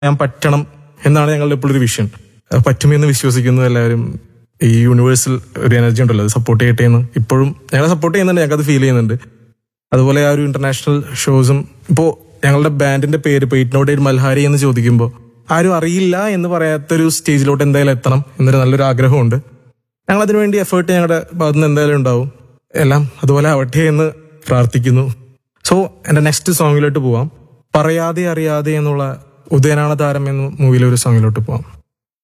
ഞാൻ പറ്റണം എന്നാണ് ഞങ്ങളുടെ എപ്പോഴും ഒരു വിഷൻ അത് പറ്റുമെന്ന് വിശ്വസിക്കുന്നു എല്ലാവരും ഈ യൂണിവേഴ്സൽ ഒരു എനർജി ഉണ്ടല്ലോ അത് സപ്പോർട്ട് ചെയ്യട്ടെ എന്ന് ഇപ്പോഴും ഞങ്ങളെ സപ്പോർട്ട് ചെയ്യുന്നുണ്ട് ഞങ്ങൾക്ക് അത് ഫീൽ ചെയ്യുന്നുണ്ട് അതുപോലെ ആ ഒരു ഇന്റർനാഷണൽ ഷോസും ഇപ്പോൾ ഞങ്ങളുടെ ബാൻഡിന്റെ പേര് ഇപ്പോൾ ഇറ്റ്നോട്ട് മൽഹാരി എന്ന് ചോദിക്കുമ്പോൾ ആരും അറിയില്ല എന്ന് പറയാത്തൊരു സ്റ്റേജിലോട്ട് എന്തായാലും എത്തണം എന്നൊരു നല്ലൊരു ആഗ്രഹമുണ്ട് ഞങ്ങൾ അതിനുവേണ്ടി എഫേർട്ട് ഞങ്ങളുടെ ഭാഗത്ത് നിന്ന് എന്തായാലും ഉണ്ടാവും എല്ലാം അതുപോലെ ആവട്ടെ എന്ന് പ്രാർത്ഥിക്കുന്നു സോ എൻ്റെ നെക്സ്റ്റ് സോങ്ങിലോട്ട് പോവാം പറയാതെ അറിയാതെ എന്നുള്ള ഉദയനാണ് താരം എന്ന മൂവിയിലെ ഒരു സോങ്ങിലോട്ട് പോവാം